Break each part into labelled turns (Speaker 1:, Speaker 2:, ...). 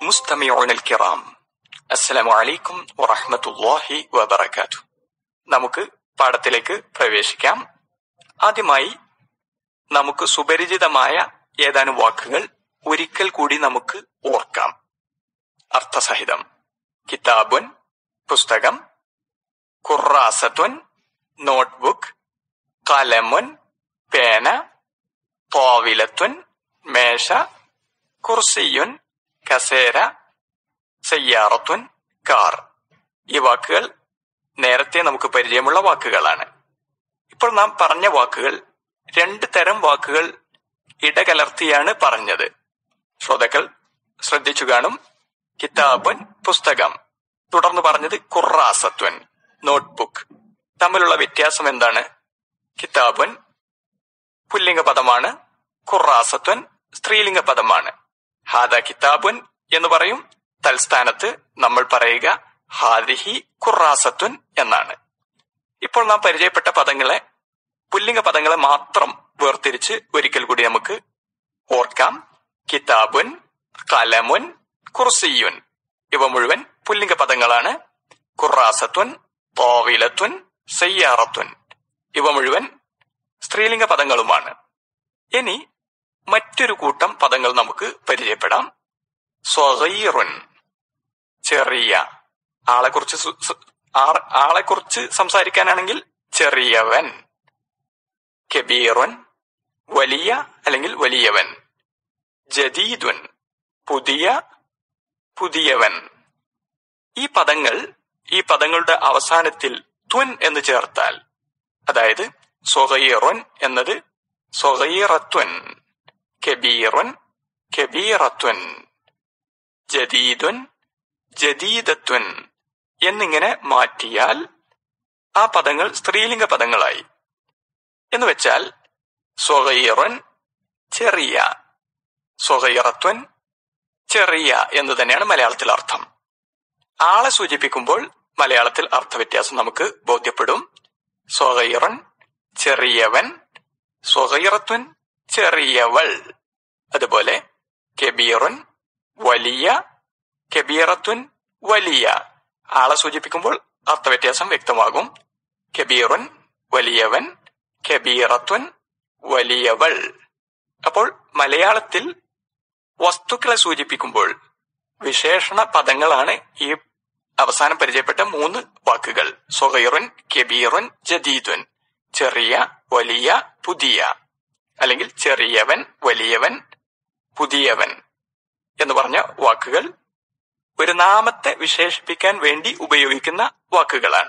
Speaker 1: മുസ്തമിഊൻ കിറാം അസ്സലാമു അലൈക്കും വറഹ്മത്തുള്ളാഹി വബറകാതുഹു നമുക്ക് പാഠത്തിലേക്ക് പ്രവേശിക്കാം ആദ്യമായി നമുക്ക് സുപരിചിതമായ ഏതാനും വാക്കുകൾ ഒരിക്കൽ കൂടി നമുക്ക് ഓർക്കാം അർത്ഥസഹിതം കിതാബുൻ പുസ്തകം ഖുറാസത്തുൻ നോട്ട്ബുക്ക് കലമുൻ പേന തോവിലത്തുൻ മേശ കുർസിയുൻ കസേര സയ്യാറത്തുൻ കാർ ഈ വാക്കുകൾ നേരത്തെ നമുക്ക് പരിചയമുള്ള വാക്കുകളാണ് ഇപ്പോൾ നാം പറഞ്ഞ വാക്കുകൾ രണ്ട് തരം വാക്കുകൾ ഇടകലർത്തിയാണ് പറഞ്ഞത് ശ്രോതാക്കൾ ശ്രദ്ധിച്ചു കാണും കിതാബുൻ പുസ്തകം തുടർന്ന് പറഞ്ഞത് ഖുറാസത്വൻ നോട്ട്ബുക്ക് തമ്മിലുള്ള വ്യത്യാസം എന്താണ് കിതാബുൻ പുല്ലിംഗ പദമാണ് ഖുറാസത്വൻ സ്ത്രീലിംഗ പദമാണ് ഹാദ കിതാബുൻ എന്ന് പറയും തൽസ്ഥാനത്ത് നമ്മൾ പറയുക ഹാദിഹി ഖുറാസത്വൻ എന്നാണ് ഇപ്പോൾ നാം പരിചയപ്പെട്ട പദങ്ങളെ പുല്ലിംഗ പദങ്ങളെ മാത്രം വേർതിരിച്ച് ഒരിക്കൽ കൂടി നമുക്ക് ഓർക്കാം കിതാബുൻ കലമുൻ കുർസിയുൻ ഇവ മുഴുവൻ പുല്ലിംഗ പദങ്ങളാണ് ഖുറാസത്വൻ തോവിലത്വൻ സയ്യാറത്വൻ ഇവ മുഴുവൻ സ്ത്രീലിംഗ പദങ്ങളുമാണ് ഇനി മറ്റൊരു കൂട്ടം പദങ്ങൾ നമുക്ക് പരിചയപ്പെടാം സ്വഗീറുൻ ചെറിയ ആളെക്കുറിച്ച് സു- സു- ആർ- ആളെക്കുറിച്ച് സംസാരിക്കാനാണെങ്കിൽ ചെറിയവൻ കബീറുൻ വലിയ അല്ലെങ്കിൽ വലിയവൻ ജദീദുൻ പുതിയ പുതിയവൻ ഈ പദങ്ങൾ ഈ പദങ്ങളുടെ അവസാനത്തിൽ ത്വൻ എന്ന് ചേർത്താൽ അതായത് സ്വഗീറുൻ എന്നത് സ്വഗീറത്വൻ കബീറുൻ കബീറത്വൻ ജദീദുൻ ജദീദത്വൻ എന്നിങ്ങനെ മാറ്റിയാൽ ആ പദങ്ങൾ സ്ത്രീലിംഗ പദങ്ങളായി എന്ന് വെച്ചാൽ സ്വഗീറുൻ ചെറിയ സ്വഗീറത്വൻ ചെറിയ എന്ന് തന്നെയാണ് മലയാളത്തിൽ അർത്ഥം ആളെ സൂചിപ്പിക്കുമ്പോൾ മലയാളത്തിൽ അർത്ഥവ്യത്യാസം നമുക്ക് ബോധ്യപ്പെടും സ്വഗീറൻ ചെറിയവൻ സ്വഗീറത്വൻ ചെറിയവൾ അതുപോലെ കെബീറുൻ വലിയ കെബീറത്വൻ വലിയ ആളെ സൂചിപ്പിക്കുമ്പോൾ അർത്ഥവ്യത്യാസം വ്യക്തമാകും കെബീറുൻ വലിയവൻ കെബീറത്വൻ വലിയവൾ അപ്പോൾ മലയാളത്തിൽ വസ്തുക്കളെ സൂചിപ്പിക്കുമ്പോൾ വിശേഷണ പദങ്ങളാണ് ഈ അവസാനം പരിചയപ്പെട്ട മൂന്ന് വാക്കുകൾ സ്വഗൈറുൻ കെബീറുൻ ജദീദുൻ ചെറിയ വലിയ പുതിയ അല്ലെങ്കിൽ ചെറിയവൻ വലിയവൻ പുതിയവൻ എന്ന് പറഞ്ഞ വാക്കുകൾ ഒരു നാമത്തെ വിശേഷിപ്പിക്കാൻ വേണ്ടി ഉപയോഗിക്കുന്ന വാക്കുകളാണ്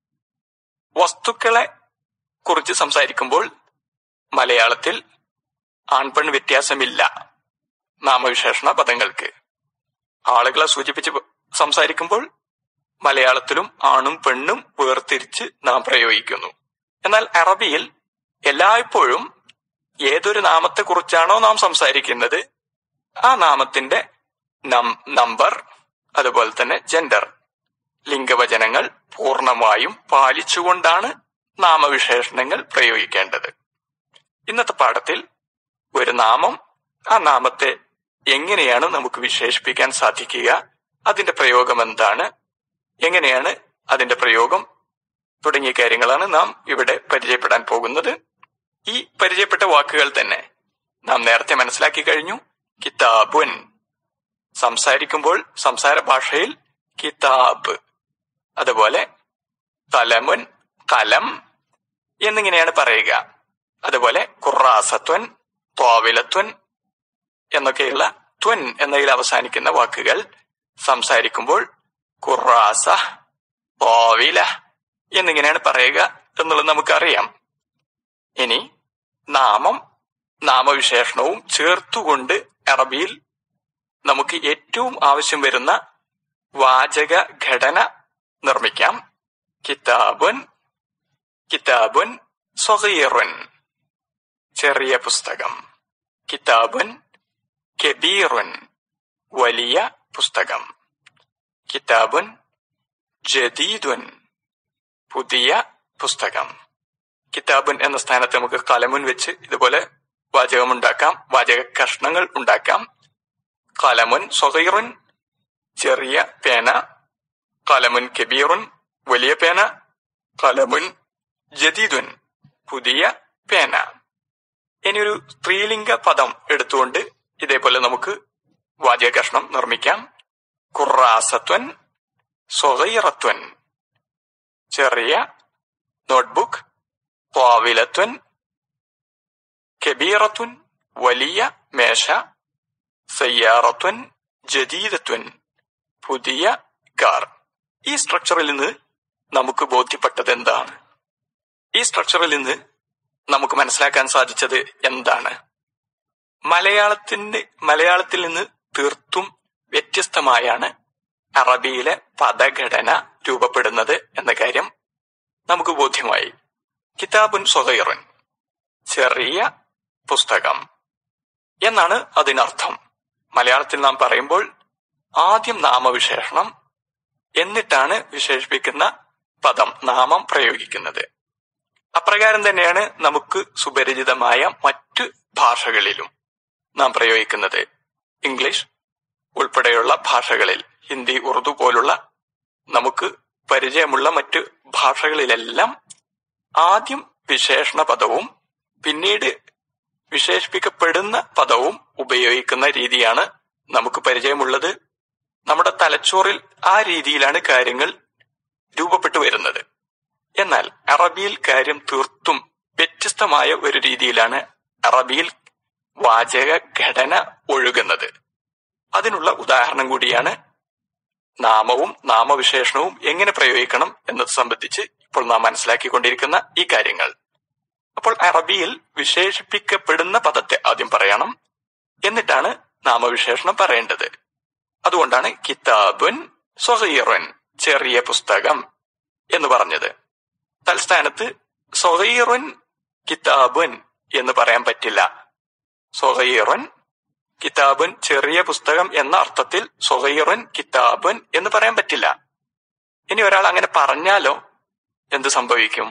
Speaker 1: വസ്തുക്കളെ കുറിച്ച് സംസാരിക്കുമ്പോൾ മലയാളത്തിൽ ആൺപെൺ വ്യത്യാസമില്ല നാമവിശേഷണ പദങ്ങൾക്ക് ആളുകളെ സൂചിപ്പിച്ച് സംസാരിക്കുമ്പോൾ മലയാളത്തിലും ആണും പെണ്ണും വേർതിരിച്ച് നാം പ്രയോഗിക്കുന്നു എന്നാൽ അറബിയിൽ എല്ലായ്പ്പോഴും ഏതൊരു നാമത്തെക്കുറിച്ചാണോ നാം സംസാരിക്കുന്നത് ആ നാമത്തിന്റെ നം- നമ്പർ അതുപോലെ തന്നെ ജെൻഡർ ലിംഗവചനങ്ങൾ പൂർണ്ണമായും പാലിച്ചുകൊണ്ടാണ് നാമവിശേഷണങ്ങൾ പ്രയോഗിക്കേണ്ടത് ഇന്നത്തെ പാഠത്തിൽ ഒരു നാമം ആ നാമത്തെ എങ്ങനെയാണ് നമുക്ക് വിശേഷിപ്പിക്കാൻ സാധിക്കുക അതിന്റെ പ്രയോഗം എന്താണ് എങ്ങനെയാണ് അതിന്റെ പ്രയോഗം തുടങ്ങിയ കാര്യങ്ങളാണ് നാം ഇവിടെ പരിചയപ്പെടാൻ പോകുന്നത് ഈ പരിചയപ്പെട്ട വാക്കുകൾ തന്നെ നാം നേരത്തെ മനസ്സിലാക്കി കഴിഞ്ഞു കിതാബുൻ സംസാരിക്കുമ്പോൾ സംസാര ഭാഷയിൽ കിതാബ് അതുപോലെ കലമുൻ കലം എന്നിങ്ങനെയാണ് പറയുക അതുപോലെ ഖുറാസത്വൻ ത്വാവിലത്വൻ എന്നൊക്കെയുള്ള ത്വൻ എന്നതിൽ അവസാനിക്കുന്ന വാക്കുകൾ സംസാരിക്കുമ്പോൾ ഖുറാസ ത്വാവില എന്നിങ്ങനെയാണ് പറയുക എന്നുള്ളത് നമുക്കറിയാം ഇനി നാമം നാമവിശേഷണവും ചേർത്തുകൊണ്ട് അറബിയിൽ നമുക്ക് ഏറ്റവും ആവശ്യം വരുന്ന വാചക ഘടന നിർമ്മിക്കാം കിതാബുൻ കിതാബുൻ സ്വഗീറുൻ ചെറിയ പുസ്തകം കിതാബുൻ കെബീറുൻ വലിയ പുസ്തകം കിതാബുൻ ജദീദുൻ പുതിയ പുസ്തകം കിതാബുൻ എന്ന സ്ഥാനത്ത് നമുക്ക് കലമുൻ വെച്ച് ഇതുപോലെ വാചകമുണ്ടാക്കാം വാചക കഷ്ണങ്ങൾ ഉണ്ടാക്കാം കലമുൻ സ്വഗീറുൻ ചെറിയ പേന കലമുൻ കബീറുൻ വലിയ പേന കലമുൻ ജദീദുൻ പുതിയ പേന ഇനി ഒരു സ്ത്രീലിംഗ പദം എടുത്തുകൊണ്ട് ഇതേപോലെ നമുക്ക് വാചകകഷ്ണം നിർമ്മിക്കാം ഖുറാസത്വൻ സ്വഗൈറത്വൻ ചെറിയ നോട്ട്ബുക്ക് ത്വാവിലത്വൻ കബീറത്വൻ വലിയ മേശ സയ്യാറത്വൻ ജദീദത്വൻ പുതിയ കാർ ഈ സ്ട്രക്ചറിൽ നിന്ന് നമുക്ക് ബോധ്യപ്പെട്ടത് എന്താണ് ഈ സ്ട്രക്ചറിൽ നിന്ന് നമുക്ക് മനസ്സിലാക്കാൻ സാധിച്ചത് എന്താണ് മലയാളത്തിന്റെ മലയാളത്തിൽ നിന്ന് തീർത്തും വ്യത്യസ്തമായാണ് അറബിയിലെ പദഘടന രൂപപ്പെടുന്നത് എന്ന കാര്യം നമുക്ക് ബോധ്യമായി കിതാബുൻ സ്വഹൈറുൻ ചെറിയ പുസ്തകം എന്നാണ് അതിനർത്ഥം മലയാളത്തിൽ നാം പറയുമ്പോൾ ആദ്യം നാമവിശേഷണം എന്നിട്ടാണ് വിശേഷിപ്പിക്കുന്ന പദം നാമം പ്രയോഗിക്കുന്നത് അപ്രകാരം തന്നെയാണ് നമുക്ക് സുപരിചിതമായ മറ്റു ഭാഷകളിലും നാം പ്രയോഗിക്കുന്നത് ഇംഗ്ലീഷ് ഉൾപ്പെടെയുള്ള ഭാഷകളിൽ ഹിന്ദി ഉറുദു പോലുള്ള നമുക്ക് പരിചയമുള്ള മറ്റു ഭാഷകളിലെല്ലാം ആദ്യം വിശേഷണ പദവും പിന്നീട് വിശേഷിപ്പിക്കപ്പെടുന്ന പദവും ഉപയോഗിക്കുന്ന രീതിയാണ് നമുക്ക് പരിചയമുള്ളത് നമ്മുടെ തലച്ചോറിൽ ആ രീതിയിലാണ് കാര്യങ്ങൾ രൂപപ്പെട്ടു വരുന്നത് എന്നാൽ അറബിയിൽ കാര്യം തീർത്തും വ്യത്യസ്തമായ ഒരു രീതിയിലാണ് അറബിയിൽ വാചക ഘടന ഒഴുകുന്നത് അതിനുള്ള ഉദാഹരണം കൂടിയാണ് നാമവും നാമവിശേഷണവും എങ്ങനെ പ്രയോഗിക്കണം എന്നത് സംബന്ധിച്ച് ഇപ്പോൾ നാം മനസ്സിലാക്കിക്കൊണ്ടിരിക്കുന്ന ഈ കാര്യങ്ങൾ അപ്പോൾ അറബിയിൽ വിശേഷിപ്പിക്കപ്പെടുന്ന പദത്തെ ആദ്യം പറയണം എന്നിട്ടാണ് നാമവിശേഷണം പറയേണ്ടത് അതുകൊണ്ടാണ് കിതാബുൻ സൊഹീറുൻ ചെറിയ പുസ്തകം എന്ന് പറഞ്ഞത് തൽസ്ഥാനത്ത് സൊഹീറുൻ കിതാബുൻ എന്ന് പറയാൻ പറ്റില്ല സൊഹീറുൻ കിതാബുൻ ചെറിയ പുസ്തകം എന്ന അർത്ഥത്തിൽ സൊഹീറുൻ കിതാബുൻ എന്ന് പറയാൻ പറ്റില്ല ഇനി ഒരാൾ അങ്ങനെ പറഞ്ഞാലോ എന്ത് സംഭവിക്കും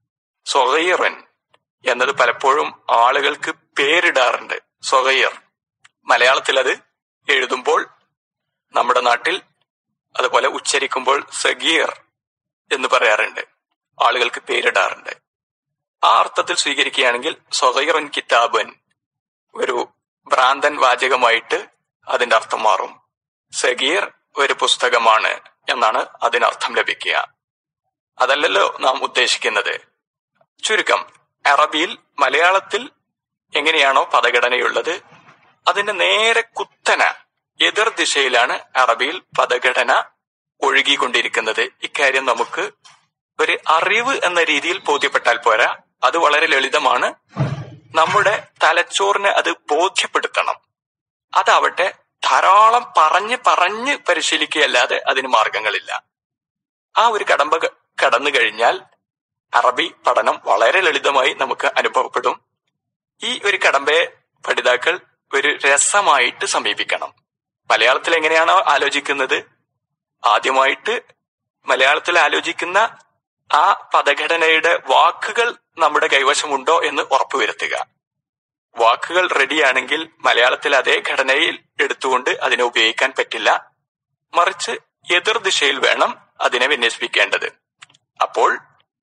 Speaker 1: സൊഹീറുൻ എന്നത് പലപ്പോഴും ആളുകൾക്ക് പേരിടാറുണ്ട് സൊഹീർ മലയാളത്തിൽ അത് എഴുതുമ്പോൾ നമ്മുടെ നാട്ടിൽ അതുപോലെ ഉച്ചരിക്കുമ്പോൾ സഗീർ എന്ന് പറയാറുണ്ട് ആളുകൾക്ക് പേരിടാറുണ്ട് ആ അർത്ഥത്തിൽ സ്വീകരിക്കുകയാണെങ്കിൽ സൊഹൈറുൻ കിതാബൻ ഒരു ഭ്രാന്തൻ വാചകമായിട്ട് അതിന്റെ അർത്ഥം മാറും സഗീർ ഒരു പുസ്തകമാണ് എന്നാണ് അതിനർത്ഥം ലഭിക്കുക അതല്ലല്ലോ നാം ഉദ്ദേശിക്കുന്നത് ചുരുക്കം അറബിയിൽ മലയാളത്തിൽ എങ്ങനെയാണോ പദഘടനയുള്ളത് അതിന്റെ നേരെ കുത്തന എതിർ ദിശയിലാണ് അറബിയിൽ പദഘടന ഒഴുകിക്കൊണ്ടിരിക്കുന്നത് ഇക്കാര്യം നമുക്ക് ഒരു അറിവ് എന്ന രീതിയിൽ ബോധ്യപ്പെട്ടാൽ പോരാ അത് വളരെ ലളിതമാണ് നമ്മുടെ തലച്ചോറിനെ അത് ബോധ്യപ്പെടുത്തണം അതാവട്ടെ ധാരാളം പറഞ്ഞ് പറഞ്ഞ് പരിശീലിക്കുകയല്ലാതെ അതിന് മാർഗങ്ങളില്ല ആ ഒരു കടമ്പ കടന്നു കഴിഞ്ഞാൽ അറബി പഠനം വളരെ ലളിതമായി നമുക്ക് അനുഭവപ്പെടും ഈ ഒരു കടമ്പയെ പഠിതാക്കൾ ഒരു രസമായിട്ട് സമീപിക്കണം മലയാളത്തിൽ എങ്ങനെയാണോ ആലോചിക്കുന്നത് ആദ്യമായിട്ട് മലയാളത്തിൽ ആലോചിക്കുന്ന ആ പദഘടനയുടെ വാക്കുകൾ നമ്മുടെ കൈവശമുണ്ടോ എന്ന് ഉറപ്പുവരുത്തുക വാക്കുകൾ റെഡിയാണെങ്കിൽ മലയാളത്തിൽ അതേ ഘടനയിൽ എടുത്തുകൊണ്ട് അതിനെ ഉപയോഗിക്കാൻ പറ്റില്ല മറിച്ച് എതിർ ദിശയിൽ വേണം അതിനെ വിന്യസിപ്പിക്കേണ്ടത് അപ്പോൾ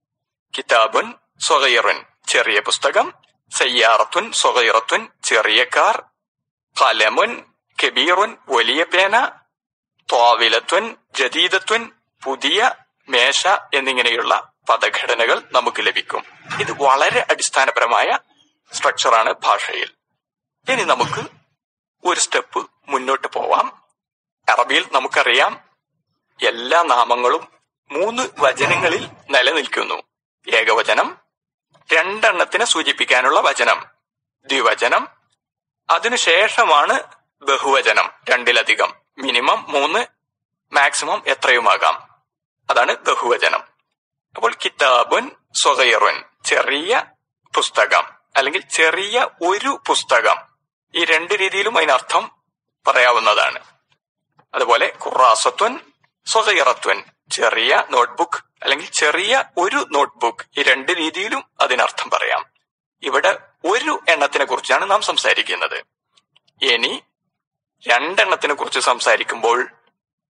Speaker 1: കിതാബുൻ സ്വകൈറുൻ ചെറിയ പുസ്തകം സയ്യാറത്തുൻ സ്വകൈറത്തുൻ ചെറിയ കാർ കലമുൻ കബീറുൻ വലിയ പേന ത്വാവിലത്വൻ ജദീദത്വൻ പുതിയ മേശ എന്നിങ്ങനെയുള്ള പദഘടനകൾ നമുക്ക് ലഭിക്കും ഇത് വളരെ അടിസ്ഥാനപരമായ സ്ട്രക്ചറാണ് ഭാഷയിൽ ഇനി നമുക്ക് ഒരു സ്റ്റെപ്പ് മുന്നോട്ട് പോവാം അറബിയിൽ നമുക്കറിയാം എല്ലാ നാമങ്ങളും മൂന്ന് വചനങ്ങളിൽ നിലനിൽക്കുന്നു ഏകവചനം രണ്ടെണ്ണത്തിനെ സൂചിപ്പിക്കാനുള്ള വചനം ദ്വിവചനം അതിനുശേഷമാണ് ബഹുവചനം രണ്ടിലധികം മിനിമം മൂന്ന് മാക്സിമം എത്രയുമാകാം അതാണ് ബഹുവചനം അപ്പോൾ കിതാബുൻ സ്വകൈറുൻ ചെറിയ പുസ്തകം അല്ലെങ്കിൽ ചെറിയ ഒരു പുസ്തകം ഈ രണ്ട് രീതിയിലും അതിനർത്ഥം പറയാവുന്നതാണ് അതുപോലെ ഖുറാസത്വൻ സ്വകൈറത്വൻ ചെറിയ നോട്ട്ബുക്ക് അല്ലെങ്കിൽ ചെറിയ ഒരു നോട്ട്ബുക്ക് ഈ രണ്ട് രീതിയിലും അതിനർത്ഥം പറയാം ഇവിടെ ഒരു എണ്ണത്തിനെ കുറിച്ചാണ് നാം സംസാരിക്കുന്നത് ഇനി രണ്ടെണ്ണത്തിനെ കുറിച്ച് സംസാരിക്കുമ്പോൾ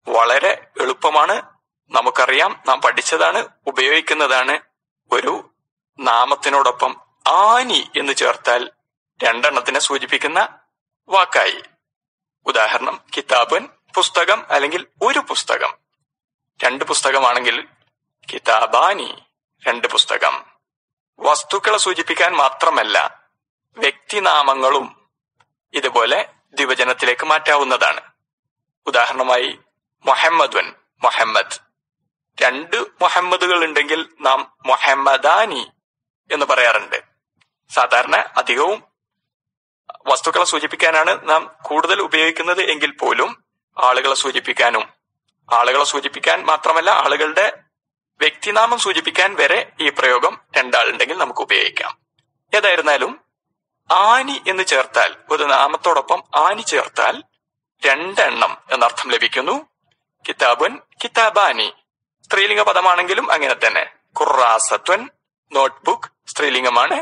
Speaker 1: വളരെ എളുപ്പമാണ് നമുക്കറിയാം നാം പഠിച്ചതാണ് ഉപയോഗിക്കുന്നതാണ് ഒരു നാമത്തിനോടൊപ്പം ആനി എന്ന് ചേർത്താൽ രണ്ടെണ്ണത്തിനെ സൂചിപ്പിക്കുന്ന വാക്കായി ഉദാഹരണം കിതാബൻ പുസ്തകം അല്ലെങ്കിൽ ഒരു പുസ്തകം രണ്ട് പുസ്തകമാണെങ്കിൽ കിതാബാനി രണ്ട് പുസ്തകം വസ്തുക്കളെ സൂചിപ്പിക്കാൻ മാത്രമല്ല വ്യക്തിനാമങ്ങളും ഇതുപോലെ ദ്വിവചനത്തിലേക്ക് മാറ്റാവുന്നതാണ് ഉദാഹരണമായി മൊഹമ്മദ്വൻ മൊഹമ്മദ് രണ്ട് മുഹമ്മദുകൾ ഉണ്ടെങ്കിൽ നാം മൊഹമ്മദാനി എന്ന് പറയാറുണ്ട് സാധാരണ അധികവും വസ്തുക്കളെ സൂചിപ്പിക്കാനാണ് നാം കൂടുതൽ ഉപയോഗിക്കുന്നത് എങ്കിൽ പോലും ആളുകളെ സൂചിപ്പിക്കാനും ആളുകളെ സൂചിപ്പിക്കാൻ മാത്രമല്ല ആളുകളുടെ വ്യക്തിനാമം സൂചിപ്പിക്കാൻ വരെ ഈ പ്രയോഗം രണ്ടാളുണ്ടെങ്കിൽ നമുക്ക് ഉപയോഗിക്കാം ഏതായിരുന്നാലും ആനി എന്ന് ചേർത്താൽ ഒരു നാമത്തോടൊപ്പം ആനി ചേർത്താൽ രണ്ടെണ്ണം എന്നർത്ഥം ലഭിക്കുന്നു കിതാബുൻ കിതാബാനി സ്ത്രീലിംഗ പദമാണെങ്കിലും അങ്ങനെ തന്നെ ഖുറാസത്വൻ നോട്ട്ബുക്ക് സ്ത്രീലിംഗമാണ്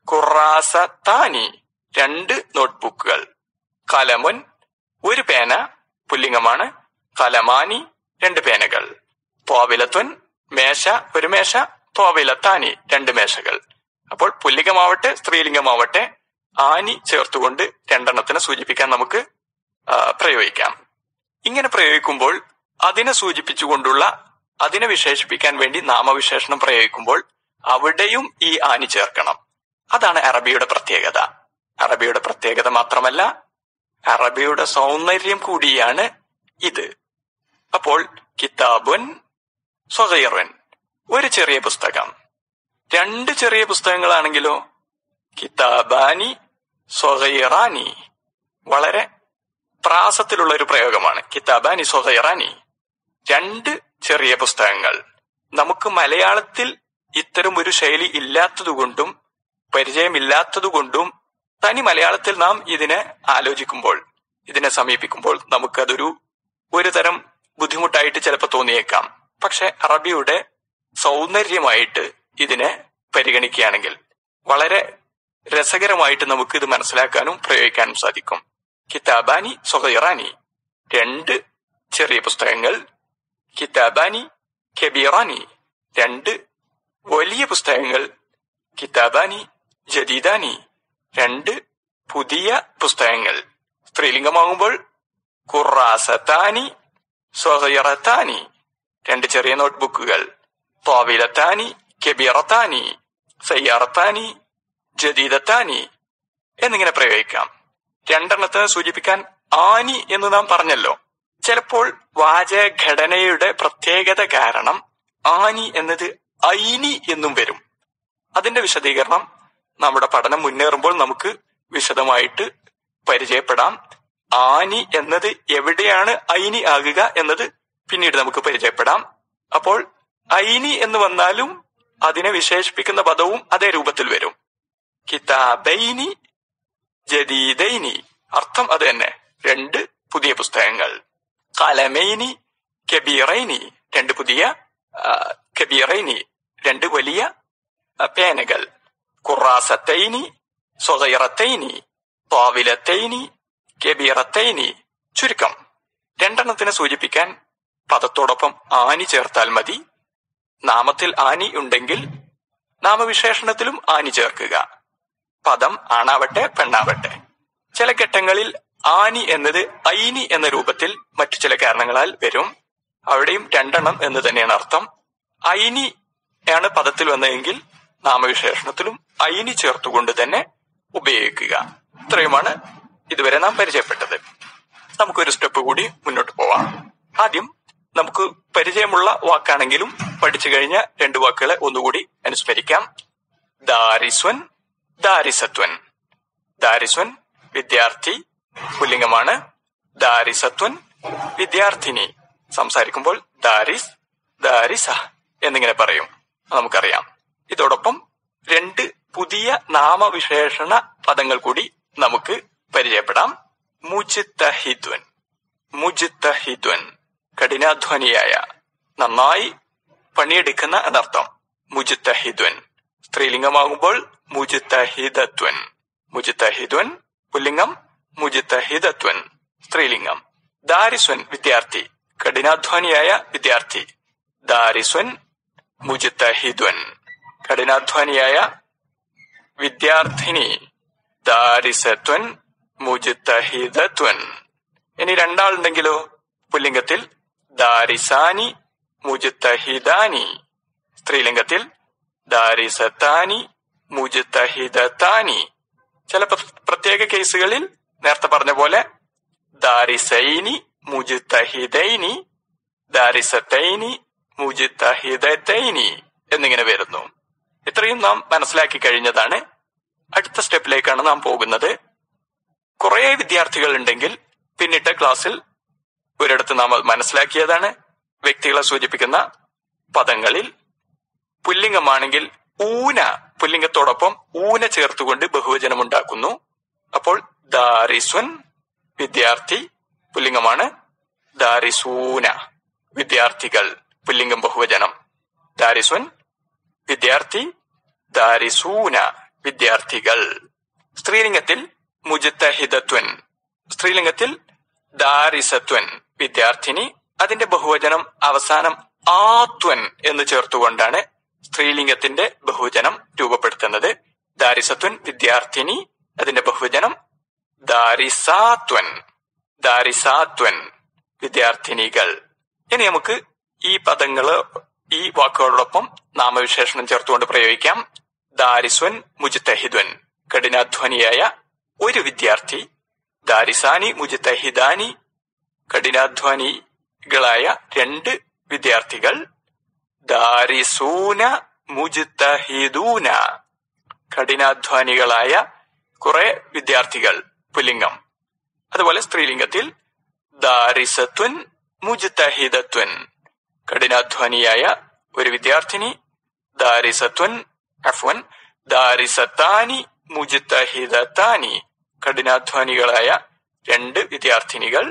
Speaker 1: ഖുറാസത്താനി രണ്ട് നോട്ട്ബുക്കുകൾ കലമുൻ ഒരു പേന പുല്ലിംഗമാണ് കലമാനി രണ്ട് പേനകൾ തോവിലത്വൻ മേശ ഒരു മേശ തോവിലത്താനി രണ്ട് മേശകൾ അപ്പോൾ പുല്ലിംഗമാവട്ടെ സ്ത്രീലിംഗമാവട്ടെ ആനി ചേർത്തുകൊണ്ട് രണ്ടെണ്ണത്തിനെ സൂചിപ്പിക്കാൻ നമുക്ക് ആ, പ്രയോഗിക്കാം ഇങ്ങനെ പ്രയോഗിക്കുമ്പോൾ അതിനെ സൂചിപ്പിച്ചുകൊണ്ടുള്ള അതിനെ വിശേഷിപ്പിക്കാൻ വേണ്ടി നാമവിശേഷണം പ്രയോഗിക്കുമ്പോൾ അവിടെയും ഈ ആനി ചേർക്കണം അതാണ് അറബിയുടെ പ്രത്യേകത അറബിയുടെ പ്രത്യേകത മാത്രമല്ല അറബിയുടെ സൗന്ദര്യം കൂടിയാണ് ഇത് അപ്പോൾ കിതാബുൻ സ്വഗൈറുൻ ഒരു ചെറിയ പുസ്തകം രണ്ട് ചെറിയ പുസ്തകങ്ങളാണെങ്കിലോ കിതാബാനി സ്വഗൈറാനി വളരെ പ്രാസത്തിലുള്ള ഒരു പ്രയോഗമാണ് കിതാബാനി സ്വഗൈറാനി രണ്ട് ചെറിയ പുസ്തകങ്ങൾ നമുക്ക് മലയാളത്തിൽ ഇത്തരം ഒരു ശൈലി ഇല്ലാത്തതുകൊണ്ടും പരിചയമില്ലാത്തതുകൊണ്ടും തനി മലയാളത്തിൽ നാം ഇതിനെ ആലോചിക്കുമ്പോൾ ഇതിനെ സമീപിക്കുമ്പോൾ നമുക്കതൊരു ഒരു തരം ബുദ്ധിമുട്ടായിട്ട് ചിലപ്പോൾ തോന്നിയേക്കാം പക്ഷെ അറബിയുടെ സൗന്ദര്യമായിട്ട് ഇതിനെ പരിഗണിക്കുകയാണെങ്കിൽ വളരെ രസകരമായിട്ട് നമുക്ക് ഇത് മനസ്സിലാക്കാനും പ്രയോഗിക്കാനും സാധിക്കും കിതാബാനി സൊഹൈറാനി രണ്ട് ചെറിയ പുസ്തകങ്ങൾ കിതാബാനി കെബീറാനി രണ്ട് വലിയ പുസ്തകങ്ങൾ കിതാബാനി ജദീദാനി രണ്ട് പുതിയ പുസ്തകങ്ങൾ സ്ത്രീലിംഗമാകുമ്പോൾ ഖുറാസത്താനി സ്വഹയറത്താനി രണ്ട് ചെറിയ നോട്ട്ബുക്കുകൾ തോവിലത്താനി കെബീറത്താനി സയ്യാറത്താനി ജദീദത്താനി എന്നിങ്ങനെ പ്രയോഗിക്കാം രണ്ടെണ്ണത്തിനെ സൂചിപ്പിക്കാൻ ആനി എന്ന് നാം പറഞ്ഞല്ലോ ചിലപ്പോൾ വാചകഘടനയുടെ പ്രത്യേകത കാരണം ആനി എന്നത് ഐനി എന്നും വരും അതിന്റെ വിശദീകരണം നമ്മുടെ പഠനം മുന്നേറുമ്പോൾ നമുക്ക് വിശദമായിട്ട് പരിചയപ്പെടാം ആനി എന്നത് എവിടെയാണ് ഐനി ആകുക എന്നത് പിന്നീട് നമുക്ക് പരിചയപ്പെടാം അപ്പോൾ ഐനി എന്ന് വന്നാലും അതിനെ വിശേഷിപ്പിക്കുന്ന പദവും അതേ രൂപത്തിൽ വരും കിതാബൈനി ജദീദൈനി അർത്ഥം അത് തന്നെ രണ്ട് പുതിയ പുസ്തകങ്ങൾ കലമൈനി കബീറൈനി രണ്ട് പുതിയ ആ, കബീറൈനി രണ്ട് വലിയ ആ, പേനകൾ ഖുറാസത്തൈനി സ്വഗൈറത്തൈനി താവിലത്തൈനി കബീറത്തൈനി ചുരുക്കം രണ്ടെണ്ണത്തിനെ സൂചിപ്പിക്കാൻ പദത്തോടൊപ്പം ആനി ചേർത്താൽ മതി നാമത്തിൽ ആനി ഉണ്ടെങ്കിൽ നാമവിശേഷണത്തിലും ആനി ചേർക്കുക പദം ആണാവട്ടെ പെണ്ണാവട്ടെ ചില ഘട്ടങ്ങളിൽ ആനി എന്നത് ഐനി എന്ന രൂപത്തിൽ മറ്റു ചില കാരണങ്ങളാൽ വരും അവിടെയും രണ്ടെണ്ണം എന്ന് തന്നെയാണ് അർത്ഥം ഐനി ആണ് പദത്തിൽ വന്നതെങ്കിൽ നാമവിശേഷണത്തിലും ഐനി ചേർത്തുകൊണ്ട് തന്നെ ഉപയോഗിക്കുക ഇത്രയുമാണ് ഇതുവരെ നാം പരിചയപ്പെട്ടത് നമുക്കൊരു സ്റ്റെപ്പ് കൂടി മുന്നോട്ട് പോവാം ആദ്യം നമുക്ക് പരിചയമുള്ള വാക്കാണെങ്കിലും പഠിച്ചു കഴിഞ്ഞ രണ്ട് വാക്കുകളെ ഒന്നുകൂടി അനുസ്മരിക്കാം ദാരിസ്വൻ ദാരിസത്വൻ ദാരിസ്വൻ വിദ്യാർത്ഥി പുല്ലിംഗമാണ് ദാരിസത്വൻ വിദ്യാർത്ഥിനി സംസാരിക്കുമ്പോൾ ദാരിസ് ദാരിസ എന്നിങ്ങനെ പറയും അത് നമുക്കറിയാം ഇതോടൊപ്പം രണ്ട് പുതിയ നാമവിശേഷണ പദങ്ങൾ കൂടി നമുക്ക് പരിചയപ്പെടാം മുജിത്തഹിദ്വൻ മുജിത്തഹിദ്വൻ കഠിനാധ്വാനിയായ നന്നായി പണിയെടുക്കുന്ന എന്നർത്ഥം മുജിത്തഹിദ്വൻ സ്ത്രീലിംഗമാകുമ്പോൾ മുജിത്തഹിദത്വൻ മുജിത്തഹിദ്വൻ പുല്ലിംഗം മുജിത്തഹിദത്വൻ സ്ത്രീലിംഗം ദാരിസ്വൻ വിദ്യാർത്ഥി കഠിനാധ്വാനിയായ വിദ്യാർത്ഥി ദാരിസ്വൻ മുജിത്തഹിദ്വൻ കഠിനാധ്വാനിയായ വിദ്യാർത്ഥിനി ദാരിസത്വൻ മുജിത്തഹിദത്വൻ ഇനി രണ്ടാളുണ്ടെങ്കിലോ പുല്ലിംഗത്തിൽ ദാരിസാനി മുജിത്തഹിദാനി സ്ത്രീലിംഗത്തിൽ ദാരിസത്താനി മുജിത്തഹിദത്താനി ചില പ്ര- പ്രത്യേക കേസുകളിൽ നേരത്തെ പറഞ്ഞ പോലെ ദാരിസൈനി മുജിത്തഹിദൈനി ദാരിസത്തൈനി മുജിത്തഹിദത്തൈനി എന്നിങ്ങനെ വരുന്നു ഇത്രയും നാം മനസ്സിലാക്കി കഴിഞ്ഞതാണ് അടുത്ത സ്റ്റെപ്പിലേക്കാണ് നാം പോകുന്നത് കുറെ വിദ്യാർത്ഥികൾ ഉണ്ടെങ്കിൽ പിന്നിട്ട ക്ലാസ്സിൽ ഒരിടത്ത് നാം അത് മനസ്സിലാക്കിയതാണ് വ്യക്തികളെ സൂചിപ്പിക്കുന്ന പദങ്ങളിൽ പുല്ലിംഗമാണെങ്കിൽ ഊന പുല്ലിംഗത്തോടൊപ്പം ഊന ചേർത്തുകൊണ്ട് ബഹുവചനം ഉണ്ടാക്കുന്നു അപ്പോൾ ദാരിസ്വൻ വിദ്യാർത്ഥി പുല്ലിംഗമാണ് ദാരിസൂന വിദ്യാർത്ഥികൾ പുല്ലിംഗം ബഹുവചനം ദാരിസ്വൻ വിദ്യാർത്ഥി ദാരിസൂന വിദ്യാർത്ഥികൾ സ്ത്രീലിംഗത്തിൽ മുജിത്തഹിതത്വൻ സ്ത്രീലിംഗത്തിൽ ദാരിസത്വൻ വിദ്യാർത്ഥിനി അതിന്റെ ബഹുവചനം അവസാനം ആത്വൻ എന്ന് ചേർത്തുകൊണ്ടാണ് സ്ത്രീലിംഗത്തിന്റെ ബഹുവചനം രൂപപ്പെടുത്തുന്നത് ദാരിസത്വൻ വിദ്യാർത്ഥിനി അതിന്റെ ബഹുവചനം ദാരിസാത്വൻ ദാരിസാത്വൻ വിദ്യാർത്ഥിനികൾ ഇനി നമുക്ക് ഈ പദങ്ങള് ഈ വാക്കുകളോടൊപ്പം നാമവിശേഷണം ചേർത്തുകൊണ്ട് പ്രയോഗിക്കാം ദാരിസ്വൻ മുജിത്തഹിദ്വൻ കഠിനാധ്വാനിയായ ഒരു വിദ്യാർത്ഥി ദാരിസാനി മുജിത്തഹിദാനി കഠിനാധ്വാനികളായ രണ്ട് വിദ്യാർത്ഥികൾ ദാരിസൂന മുജിത്തഹിദൂന കഠിനാധ്വാനികളായ കുറെ വിദ്യാർത്ഥികൾ പുല്ലിംഗം അതുപോലെ സ്ത്രീലിംഗത്തിൽ ദാരിസത്വൻ മുജിത്തഹിദത്വൻ കഠിനാധ്വാനിയായ ഒരു വിദ്യാർത്ഥിനി ദാരിസത്വൻ അഫ്വൻ ദാരിസത്താനി മുജിത്തഹിദത്താനി കഠിനാധ്വാനികളായ രണ്ട് വിദ്യാർത്ഥിനികൾ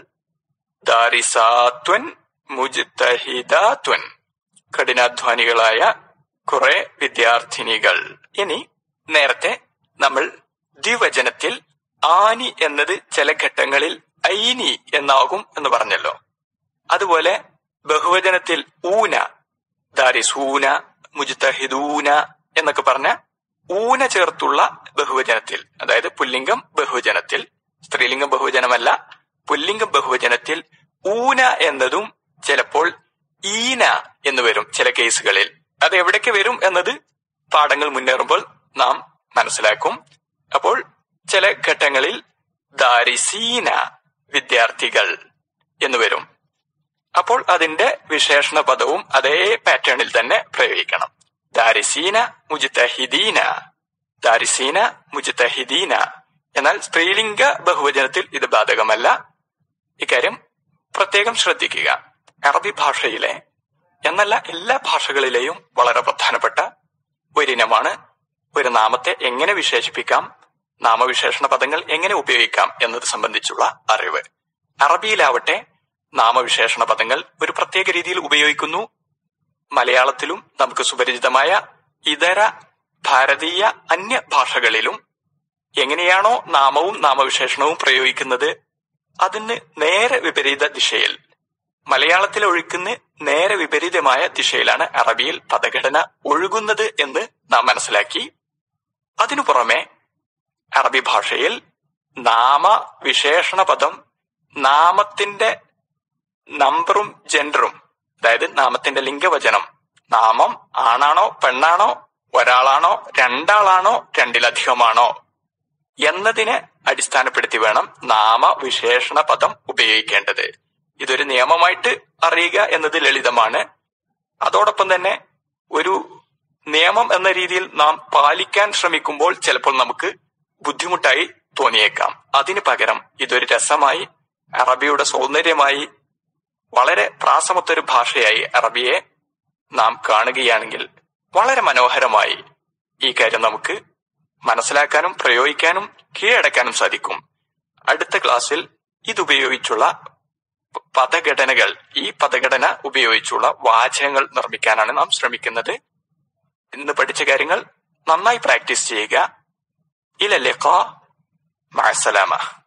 Speaker 1: ദാരിസാത്വൻ മുജിത്തഹിദാത്വൻ കഠിനാധ്വാനികളായ കുറെ വിദ്യാർത്ഥിനികൾ ഇനി നേരത്തെ നമ്മൾ ദ്വിവചനത്തിൽ ആനി എന്നത് ചില ഘട്ടങ്ങളിൽ ഐനി എന്നാകും എന്ന് പറഞ്ഞല്ലോ അതുപോലെ ബഹുവചനത്തിൽ ഊന ദാരിസൂന മുജിത്തഹിദൂന എന്നൊക്കെ പറഞ്ഞ ഊന ചേർത്തുള്ള ബഹുവചനത്തിൽ അതായത് പുല്ലിംഗം ബഹുവചനത്തിൽ സ്ത്രീലിംഗം ബഹുവചനമല്ല പുല്ലിംഗം ബഹുവചനത്തിൽ ഊന എന്നതും ചിലപ്പോൾ ഈന എന്ന് വരും ചില കേസുകളിൽ അത് എവിടേക്ക് വരും എന്നത് പാഠങ്ങൾ മുന്നേറുമ്പോൾ നാം മനസ്സിലാക്കും അപ്പോൾ ചില ഘട്ടങ്ങളിൽ ദാരിസീന വിദ്യാർത്ഥികൾ എന്ന് വരും അപ്പോൾ അതിന്റെ വിശേഷണ പദവും അതേ പാറ്റേണിൽ തന്നെ പ്രയോഗിക്കണം ദാരിസീന മുജിത്തഹിദീന ദാരിസീന മുജിത്തഹിദീന എന്നാൽ സ്ത്രീലിംഗ ബഹുവചനത്തിൽ ഇത് ബാധകമല്ല ഇക്കാര്യം പ്രത്യേകം ശ്രദ്ധിക്കുക അറബി ഭാഷയിലെ എന്നല്ല എല്ലാ ഭാഷകളിലെയും വളരെ പ്രധാനപ്പെട്ട ഒരിനമാണ് ഒരു നാമത്തെ എങ്ങനെ വിശേഷിപ്പിക്കാം നാമവിശേഷണ പദങ്ങൾ എങ്ങനെ ഉപയോഗിക്കാം എന്നത് സംബന്ധിച്ചുള്ള അറിവ് അറബിയിലാവട്ടെ നാമവിശേഷണ പദങ്ങൾ ഒരു പ്രത്യേക രീതിയിൽ ഉപയോഗിക്കുന്നു മലയാളത്തിലും നമുക്ക് സുപരിചിതമായ ഇതര ഭാരതീയ അന്യ ഭാഷകളിലും എങ്ങനെയാണോ നാമവും നാമവിശേഷണവും പ്രയോഗിക്കുന്നത് അതിന് നേരെ വിപരീത ദിശയിൽ മലയാളത്തിൽ ഒഴുക്കുന്ന നേരെ വിപരീതമായ ദിശയിലാണ് അറബിയിൽ പദഘടന ഒഴുകുന്നത് എന്ന് നാം മനസ്സിലാക്കി അതിനു പുറമെ അറബി ഭാഷയിൽ നാമ വിശേഷണ പദം നാമത്തിന്റെ നമ്പറും ജെൻഡറും അതായത് നാമത്തിന്റെ ലിംഗവചനം നാമം ആണാണോ പെണ്ണാണോ ഒരാളാണോ രണ്ടാളാണോ രണ്ടിലധികമാണോ എന്നതിനെ അടിസ്ഥാനപ്പെടുത്തി വേണം നാമവിശേഷണ പദം ഉപയോഗിക്കേണ്ടത് ഇതൊരു നിയമമായിട്ട് അറിയുക എന്നത് ലളിതമാണ് അതോടൊപ്പം തന്നെ ഒരു നിയമം എന്ന രീതിയിൽ നാം പാലിക്കാൻ ശ്രമിക്കുമ്പോൾ ചിലപ്പോൾ നമുക്ക് ബുദ്ധിമുട്ടായി തോന്നിയേക്കാം അതിനു പകരം ഇതൊരു രസമായി അറബിയുടെ സൗന്ദര്യമായി വളരെ പ്രാസമത്തൊരു ഭാഷയായി അറബിയെ നാം കാണുകയാണെങ്കിൽ വളരെ മനോഹരമായി ഈ കാര്യം നമുക്ക് മനസ്സിലാക്കാനും പ്രയോഗിക്കാനും കീഴടക്കാനും സാധിക്കും അടുത്ത ക്ലാസ്സിൽ ഇതുപയോഗിച്ചുള്ള പദഘടനകൾ ഈ പദഘടന ഉപയോഗിച്ചുള്ള വാചകങ്ങൾ നിർമ്മിക്കാനാണ് നാം ശ്രമിക്കുന്നത് ഇന്ന് പഠിച്ച കാര്യങ്ങൾ നന്നായി പ്രാക്ടീസ് ചെയ്യുക ഇലല്ലേ മഅസലാമ